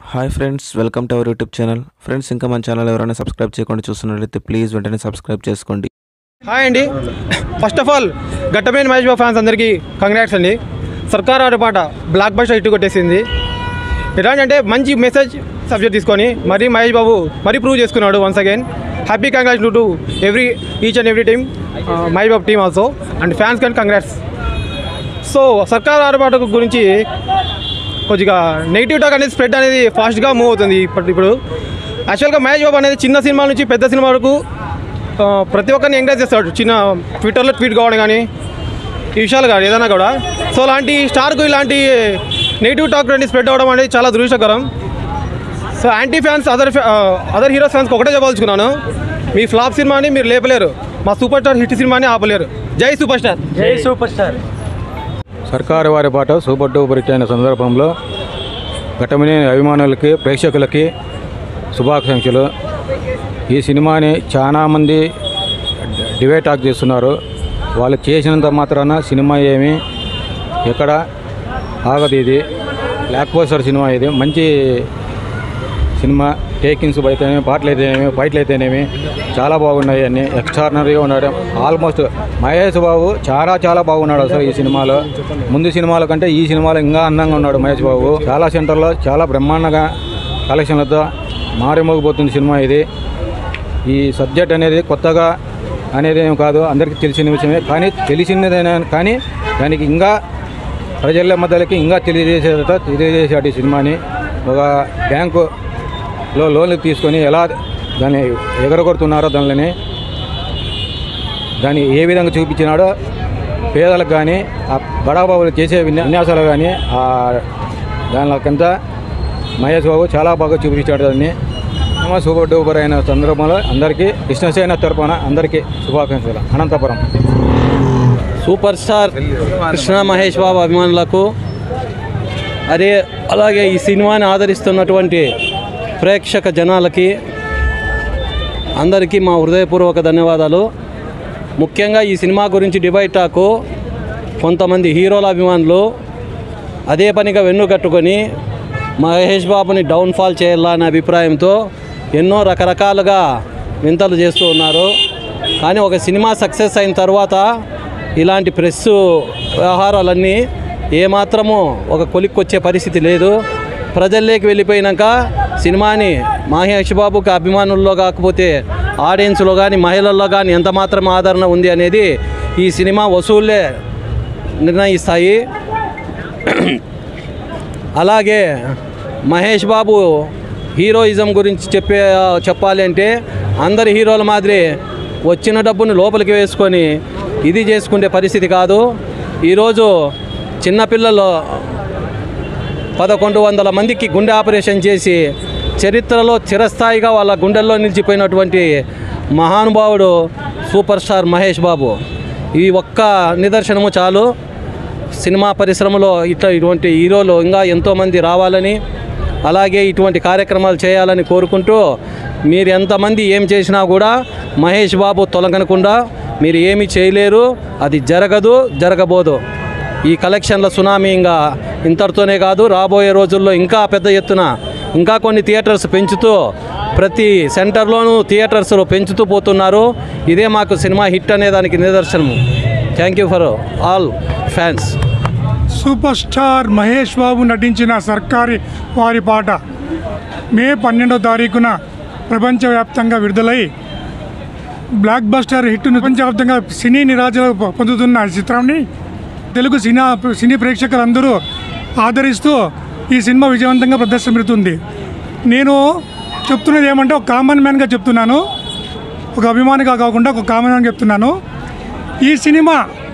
Hi friends welcome to our YouTube channel friends ఇంకా మన channel ఎవరైనా సబ్స్క్రైబ్ చేయకుండా చూస్తున్నట్లయితే ప్లీజ్ వెంటనే సబ్స్క్రైబ్ చేసుకోండి హాయ్ అండి ఫస్ట్ ఆఫ్ ఆల్ గట్టమైన మహేష్ బాబు ఫ్యాన్స్ అందరికీ కంగ్రాట్స్ అండి సర్కార్ ఆట పాట బ్లాక్ బస్టర్ ఇటు కొట్టేసింది ఎలాంటి అంటే మంచి మెసేజ్ సబ్జెక్ట్ తీసుకొని మరీ మహేష్ బాబు మరీ ప్రూవ్ చేసుకున్నాడు once again happy congrats to every each and every team Mahesh Babu team also and fans కానీ కంగ్రాట్స్ సో సర్కార్ ఆటపాట గురించి కొద్దిగా నెగిటివ్ టాక్ అనేది స్ప్రెడ్ అనేది ఫాస్ట్గా మూవ్ అవుతుంది ఇప్పుడు ఇప్పుడు యాక్చువల్గా మహేష్ బాబు అనేది చిన్న సినిమా నుంచి పెద్ద సినిమా వరకు ఆ, ప్రతి ఒక్కరిని ఎంకరేజ్ చేస్తాడు చిన్న ట్విట్టర్లో ట్వీట్ కావడం కానీ ఈ విషయాలు కానీ ఏదైనా కూడా సో అలాంటి స్టార్కు ఇలాంటి నెగిటివ్ టాక్ అనేది స్ప్రెడ్ అవ్వడం అనేది చాలా దురదృష్టకరం so anti fans other other heroes ఫ్యాన్స్కి ఒకటే చెప్పాల్చుకున్నాను మీ ఫ్లాప్ సినిమాని మీరు లేపలేరు మా సూపర్ స్టార్ హిట్ సినిమాని ఆపలేరు జై సూపర్ స్టార్ జై సూపర్ స్టార్ సర్కారు వారి పాట సూపర్ డూపర్ హిట్ అయిన సందర్భంలో ఘటమని అభిమానులకి ప్రేక్షకులకి శుభాకాంక్షలు ఈ సినిమాని చాలామంది డివైడ్ టాక్ చేస్తున్నారు వాళ్ళు చేసినంత మాత్రాన సినిమా ఏమి ఎక్కడ ఆగదు ఇది బ్లాక్ పోస్టర్ సినిమా ఇది మంచి సినిమా టేకింగ్స్ అయితేనేమి పాటలు అయితేనేమి ఫైట్లు అయితేనేమి చాలా బాగున్నాయి అన్ని ఎక్స్ట్రాడినరీగా ఉన్నాడు ఆల్మోస్ట్ మహేష్ బాబు చాలా చాలా బాగున్నాడు అసలు ఈ సినిమాలో ముందు సినిమాల కంటే ఈ సినిమాలో ఇంకా అందంగా ఉన్నాడు మహేష్ బాబు చాలా సెంటర్లో చాలా బ్రహ్మాండంగా కలెక్షన్లతో మారిమోగిపోతుంది సినిమా ఇది ఈ సబ్జెక్ట్ అనేది కొత్తగా అనేది ఏం కాదు అందరికీ తెలిసిన విషయమే కానీ తెలిసినదైనా కానీ దానికి ఇంకా ప్రజల మధ్యలోకి ఇంకా తెలియజేసేట తెలియజేసాడు ఈ సినిమాని ఒక బ్యాంకులో లోన్లు తీసుకొని ఎలా దాన్ని ఎగరగొడుతున్నారో దానిని దాన్ని ఏ విధంగా చూపించినాడో పేదలకు కానీ ఆ బడాబాబులు చేసే విన్యా- విన్యాసాలు కానీ ఆ దానికంత మహేష్ బాబు చాలా బాగా చూపించాడు దాన్ని సినిమా సూపర్ డూపర్ అయిన సందర్భంలో అందరికీ కృష్ణసేన తరపున అందరికీ శుభాకాంక్షలు అనంతపురం సూపర్ స్టార్ కృష్ణ మహేష్ బాబు అభిమానులకు అదే అలాగే ఈ సినిమాని ఆదరిస్తున్నటువంటి ప్రేక్షక జనాలకి అందరికీ మా హృదయపూర్వక ధన్యవాదాలు ముఖ్యంగా ఈ సినిమా గురించి డిబైట్ టాకు కొంతమంది హీరోల అభిమానులు అదే పనిగా వెన్నుకట్టుకొని మహేష్ బాబుని డౌన్ఫాల్ చేయాలా అనే అభిప్రాయంతో ఎన్నో రకరకాలుగా వింతలు చేస్తూ ఉన్నారు కానీ ఒక సినిమా సక్సెస్ అయిన తర్వాత ఇలాంటి ప్రెస్ వ్యవహారాలన్నీ ఏమాత్రము ఒక కొలిక్కొచ్చే పరిస్థితి లేదు ప్రజల్లోకి వెళ్ళిపోయినాక సినిమాని మహేష్ బాబుకి అభిమానుల్లో కాకపోతే ఆడియన్స్లో కానీ మహిళల్లో కానీ ఎంత మాత్రం ఆదరణ ఉంది అనేది ఈ సినిమా వసూళ్ళే నిర్ణయిస్తాయి అలాగే మహేష్ బాబు హీరోయిజం గురించి చెప్పే చెప్పాలి అంటే అందరి హీరోల మాదిరి వచ్చిన డబ్బుని లోపలికి వేసుకొని ఇది చేసుకునే పరిస్థితి కాదు ఈరోజు చిన్నపిల్లలు పదకొండు వందల మందికి గుండె ఆపరేషన్ చేసి చరిత్రలో చిరస్థాయిగా వాళ్ళ గుండెల్లో నిలిచిపోయినటువంటి మహానుభావుడు సూపర్ స్టార్ మహేష్ బాబు ఈ ఒక్క నిదర్శనము చాలు సినిమా పరిశ్రమలో ఇట్లా ఇటువంటి హీరోలు ఇంకా ఎంతోమంది రావాలని అలాగే ఇటువంటి కార్యక్రమాలు చేయాలని కోరుకుంటూ మీరు ఎంతమంది ఏం చేసినా కూడా మహేష్ బాబు తొలగనకుండా మీరు ఏమీ చేయలేరు అది జరగదు జరగబోదు ఈ కలెక్షన్ల సునామీ ఇంకా ఇంతటితోనే కాదు రాబోయే రోజుల్లో ఇంకా పెద్ద ఎత్తున ఇంకా కొన్ని థియేటర్స్ పెంచుతూ ప్రతి సెంటర్లోనూ థియేటర్స్లో పెంచుతూ పోతున్నారు ఇదే మాకు సినిమా హిట్ అనే దానికి నిదర్శనము thank you for all fans super star Mahesh Babu నటించిన సర్కారీ వారి పాట మే పన్నెండో తారీఖున ప్రపంచవ్యాప్తంగా విడుదలై బ్లాక్ బస్టర్ హిట్ను ప్రపంచవ్యాప్తంగా సినీ నిరాజలు పొ- పొందుతున్న ఈ చిత్రాన్ని తెలుగు సినీ సినీ ప్రేక్షకులందరూ ఆదరిస్తూ ఈ సినిమా విజయవంతంగా ప్రదర్శన పెడుతుంది నేను చెప్తున్నది ఏమంటే ఒక కామన్ మ్యాన్గా చెప్తున్నాను ఒక అభిమానిగా కాకుండా ఒక కామన్ మ్యాన్గా చెప్తున్నాను ఈ సినిమా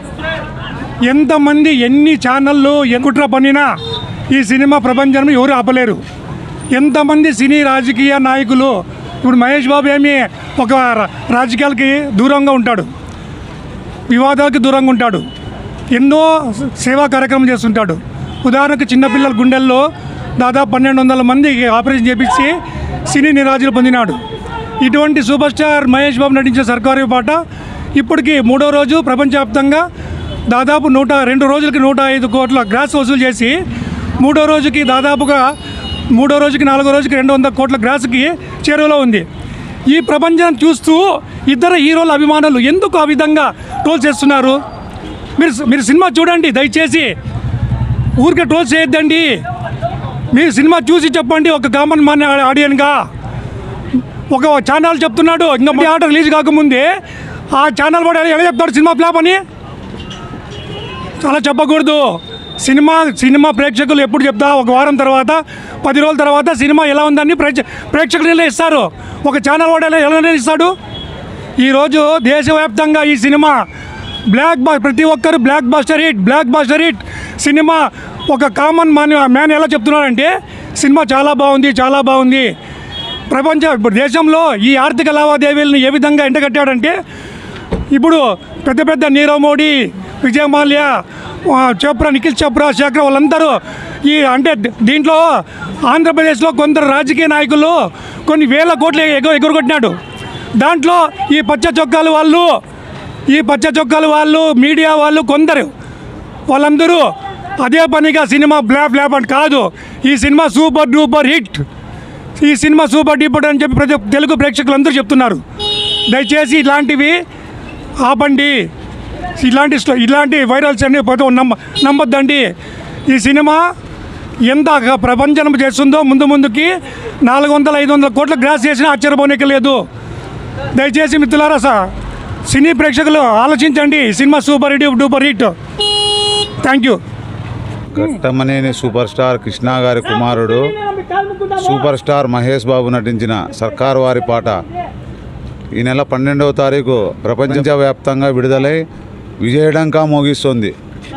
ఎంతమంది ఎన్ని ఛానళ్ళు ఎన్ని కుట్ర పన్నినా ఈ సినిమా ప్రపంచంలో ఎవరు ఆపలేరు ఎంతమంది సినీ రాజకీయ నాయకులు ఇప్పుడు మహేష్ బాబు ఏమి ఒక రా- రాజకీయాలకి దూరంగా ఉంటాడు వివాదాలకు దూరంగా ఉంటాడు ఎన్నో సేవా కార్యక్రమం చేస్తుంటాడు ఉదాహరణకు చిన్నపిల్లల గుండెల్లో దాదాపు పన్నెండు వందల మంది ఆపరేషన్ చేపించి సినీ నిరాజులు పొందినాడు ఇటువంటి సూపర్ స్టార్ మహేష్ బాబు నటించిన సర్కారు పాట ఇప్పటికీ మూడో రోజు ప్రపంచవ్యాప్తంగా దాదాపు నూట రెండు రోజులకి నూట ఐదు కోట్ల గ్రాస్ వసూలు చేసి మూడో రోజుకి దాదాపుగా మూడో రోజుకి నాలుగో రోజుకి రెండు వందల కోట్ల గ్రాస్కి చేరువలో ఉంది ఈ ప్రపంచం చూస్తూ ఇద్దరు హీరోల అభిమానులు ఎందుకు ఆ విధంగా ట్రోల్ చేస్తున్నారు మీరు మీరు సినిమా చూడండి దయచేసి ఊరికే ట్రోల్ చేయొద్దండి మీరు సినిమా చూసి చెప్పండి ఒక కామన్ మ్యాన్ ఆడియన్గా ఒక ఛానల్ చెప్తున్నాడు ఇంకా ఆట రిలీజ్ కాకముందే ఆ ఛానల్ వాడు ఎలా చెప్తాడు సినిమా ఫ్లాప్ అని అలా చెప్పకూడదు సినిమా సినిమా ప్రేక్షకులు ఎప్పుడు చెప్తా ఒక వారం తర్వాత పది రోజుల తర్వాత సినిమా ఎలా ఉందని ప్రేక్ష ప్రేక్షకులు ఎలా ఇస్తారు ఒక ఛానల్ వాడు ఎలా ఎలా ఇస్తాడు ఈరోజు దేశవ్యాప్తంగా ఈ సినిమా బ్లాక్ బా ప్రతి ఒక్కరు blockbuster hit blockbuster hit సినిమా ఒక కామన్ మ్యాన్ మ్యాన్ ఎలా చెప్తున్నాడంటే సినిమా చాలా బాగుంది చాలా బాగుంది ప్రపంచ ఇప్పుడు దేశంలో ఈ ఆర్థిక లావాదేవీలను ఏ విధంగా ఎండగట్టాడంటే ఇప్పుడు పెద్ద పెద్ద నీరవ్ మోడీ విజయ్ మాల్యా ఆ, చోప్రా నిఖిల్ చోప్రా శేఖర్ వాళ్ళందరూ ఈ అంటే దీంట్లో ఆంధ్రప్రదేశ్లో కొందరు రాజకీయ నాయకులు కొన్ని వేల కోట్లు ఎగ ఎగురగొట్టినాడు దాంట్లో ఈ పచ్చ చొక్కాలు వాళ్ళు ఈ పచ్చ చొక్కాలు వాళ్ళు మీడియా వాళ్ళు కొందరు వాళ్ళందరూ అదే పనిగా సినిమా బ్లాప్ బ్లాప్ అని కాదు ఈ సినిమా సూపర్ డూపర్ హిట్ ఈ సినిమా సూపర్ డూపర్ అని చెప్పి ప్రతి తెలుగు ప్రేక్షకులు అందరూ చెప్తున్నారు దయచేసి ఇలాంటివి ఆపండి ఇలాంటి స్టో- ఇలాంటి వైరల్స్ అన్ని పోతే నమ్మ నమ్మొద్దండి ఈ సినిమా ఎంత ప్రపంచం చేస్తుందో ముందు ముందుకి నాలుగు వందల ఐదు వందల కోట్ల గ్రాస్ చేసినా ఆశ్చర్యపోనీకి లేదు దయచేసి మిత్రులారా సా సినీ ప్రేక్షకులు ఆలోచించండి ఈ సినిమా super hit duper hit thank you Ghattamaneni super star Krishna గారి కుమారుడు సూపర్ స్టార్ మహేష్ బాబు నటించిన సర్కారు వారి పాట ఈ నెల పన్నెండవ తారీఖు ప్రపంచవ్యాప్తంగా విడుదలై విజయడంకా మోగిస్తోంది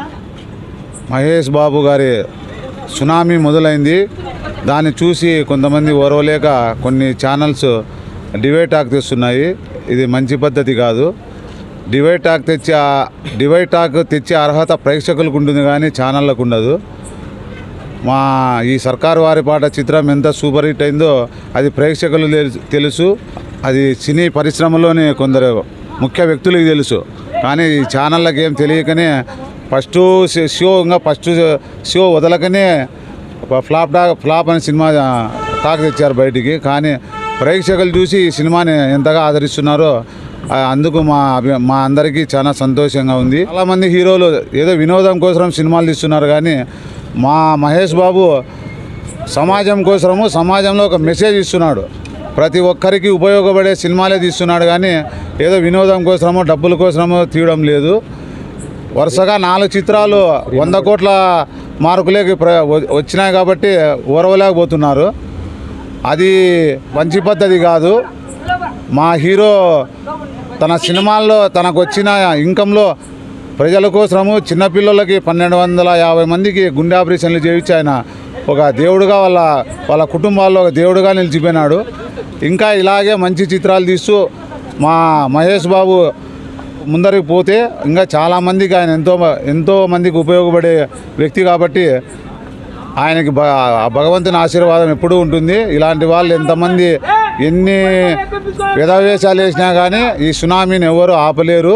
మహేష్ బాబు గారి సునామీ మొదలైంది దాన్ని చూసి కొంతమంది ఓరవలేక కొన్ని ఛానల్స్ డివైడ్ టాక్ తెస్తున్నాయి ఇది మంచి పద్ధతి కాదు డివైడ్ టాక్ తెచ్చే ఆ- డివైడ్ టాక్ తెచ్చే అర్హత ప్రేక్షకులకు ఉంటుంది కానీ ఛానళ్ళకు ఉండదు మా ఈ సర్కారు వారి పాట చిత్రం ఎంత సూపర్ హిట్ అయిందో అది ప్రేక్షకులు తెలుసు- తెలుసు అది సినీ పరిశ్రమలోని కొందరు ముఖ్య వ్యక్తులకు తెలుసు కానీ ఈ ఛానళ్ళకి ఏం తెలియకనే ఫస్ట్ షో ఇంకా ఫస్ట్ షో వదలకనే ఫ్లాప్ టాక్ ఫ్లాప్ అని సినిమా టాక్ తెచ్చారు బయటికి కానీ ప్రేక్షకులు చూసి ఈ సినిమాని ఎంతగా ఆదరిస్తున్నారో ఆ, అందుకు మా అభి- మా అందరికీ చాలా సంతోషంగా ఉంది చాలామంది హీరోలు ఏదో వినోదం కోసం సినిమాలు తీస్తున్నారు కానీ మా మహేష్ బాబు సమాజం కోసము సమాజంలో ఒక మెసేజ్ ఇస్తున్నాడు ప్రతి ఒక్కరికి ఉపయోగపడే సినిమాలే తీస్తున్నాడు కానీ ఏదో వినోదం కోసమో డబ్బుల కోసమో తీయడం లేదు వరుసగా నాలుగు చిత్రాలు వంద కోట్ల మార్కులేకి ప్ర వ- వచ్చినాయి కాబట్టి ఓరవలేకపోతున్నారు అది మంచి పద్ధతి కాదు మా హీరో తన సినిమాల్లో తనకు వచ్చిన ఇన్కంలో ప్రజల కోసము చిన్నపిల్లలకి పన్నెండు వందల యాభై మందికి గుండె ఆపరేషన్లు చేయించి ఆయన ఒక దేవుడుగా వాళ్ళ వాళ్ళ కుటుంబాల్లో ఒక దేవుడుగా నిలిచిపోయినాడు ఇంకా ఇలాగే మంచి చిత్రాలు తీస్తూ మా మహేష్ బాబు ముందరికి పోతే ఇంకా చాలామందికి ఆయన ఎంతో ఎంతో మందికి ఉపయోగపడే వ్యక్తి కాబట్టి ఆయనకి భ ఆ భగవంతుని ఆశీర్వాదం ఎప్పుడూ ఉంటుంది ఇలాంటి వాళ్ళు ఎంతమంది ఎన్ని విధవేశాలు వేసినా కానీ ఈ సునామీని ఎవరు ఆపలేరు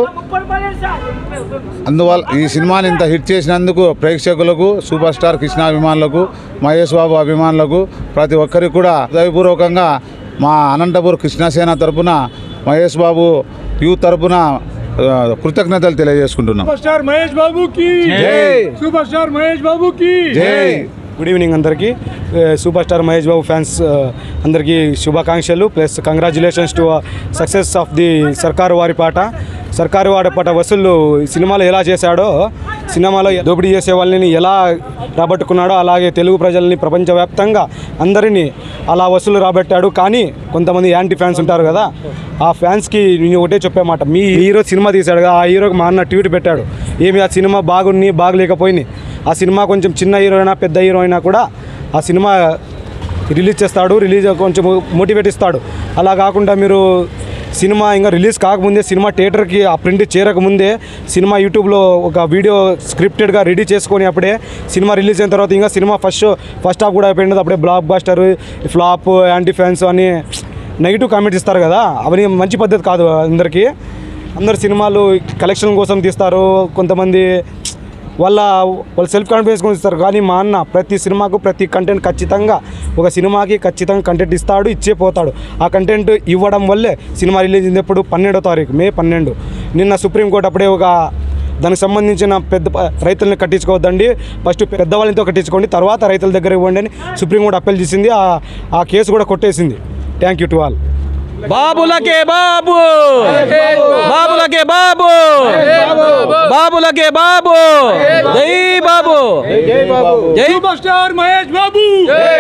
అందువల్ల ఈ సినిమాని ఇంత హిట్ చేసినందుకు ప్రేక్షకులకు సూపర్ స్టార్ కృష్ణ అభిమానులకు మహేష్ బాబు అభిమానులకు ప్రతి ఒక్కరికి కూడా హృదయపూర్వకంగా మా అనంతపూర్ కృష్ణసేన తరపున మహేష్ బాబు యూత్ తరపున ఆ, కృతజ్ఞతలు తెలియజేసుకుంటున్నాం సూపర్ స్టార్ మహేష్ బాబుకి జై. సూపర్ స్టార్ మహేష్ బాబుకి జై గుడ్ ఈవినింగ్ అందరికీ ఏ, super star Mahesh Babu fans ఆ, అందరికీ శుభాకాంక్షలు plus congratulations to success of the Sarkaru Vaari పాట సర్కారు వారి పాట వసూళ్ళు ఈ సినిమాలో ఎలా చేశాడో సినిమాలో దోపిడీ చేసే వాళ్ళని ఎలా రాబట్టుకున్నాడో అలాగే తెలుగు ప్రజల్ని ప్రపంచవ్యాప్తంగా అందరినీ అలా వసూలు రాబట్టాడు కానీ కొంతమంది యాంటీ ఫ్యాన్స్ ఉంటారు కదా ఆ ఫ్యాన్స్కి నేను ఒకటే చెప్పే మాట మీ హీరో సినిమా తీశాడు కదా ఆ హీరోకి మా అన్న ట్వీట్ పెట్టాడు ఏమి ఆ సినిమా బాగుంది బాగలేకపోయింది ఆ సినిమా కొంచెం చిన్న హీరో అయినా పెద్ద హీరో అయినా కూడా ఆ సినిమా రిలీజ్ చేస్తాడు రిలీజ్ కొంచెం మోటివేట్ ఇస్తాడు అలా కాకుండా మీరు సినిమా ఇంకా రిలీజ్ కాకముందే సినిమా థియేటర్కి ఆ ప్రింట్ చేరకముందే సినిమా యూట్యూబ్లో ఒక వీడియో స్క్రిప్టెడ్గా రెడీ చేసుకొని అప్పుడే సినిమా రిలీజ్ అయిన తర్వాత ఇంకా సినిమా ఫస్ట్ ఫస్ట్ హాఫ్ కూడా అయిపోయింది అప్పుడే blockbuster flop anti fans అని నెగిటివ్ కామెంట్స్ ఇస్తారు కదా అవన్నీ మంచి పద్ధతి కాదు అందరికీ అందరు సినిమాలు కలెక్షన్ కోసం తీస్తారు కొంతమంది వాళ్ళ వాళ్ళు సెల్ఫ్ కాన్ఫిడెన్స్ గురించి ఇస్తారు కానీ మా అన్న ప్రతి సినిమాకు ప్రతి కంటెంట్ ఖచ్చితంగా ఒక సినిమాకి ఖచ్చితంగా కంటెంట్ ఇస్తాడు ఇచ్చే పోతాడు ఆ కంటెంట్ ఇవ్వడం వల్లే సినిమా రిలీజ్ అయింది ఎప్పుడు పన్నెండో తారీఖు మే పన్నెండు నిన్న సుప్రీంకోర్టు అప్పుడే ఒక దానికి సంబంధించిన పెద్ద ప- రైతుల్ని కట్టించుకోవద్దండి ఫస్ట్ పెద్దవాళ్ళతో కట్టించుకోండి తర్వాత రైతుల దగ్గర ఇవ్వండి అని సుప్రీంకోర్టు అప్పీల్ చేసింది ఆ- ఆ కేసు కూడా కొట్టేసింది థ్యాంక్ యూ టు ఆల్ బాబులకే బాబు బాబులకే బాబు బాబులకే బాబు జై బాబు జై సూపర్ స్టార్ మహేష్ బాబు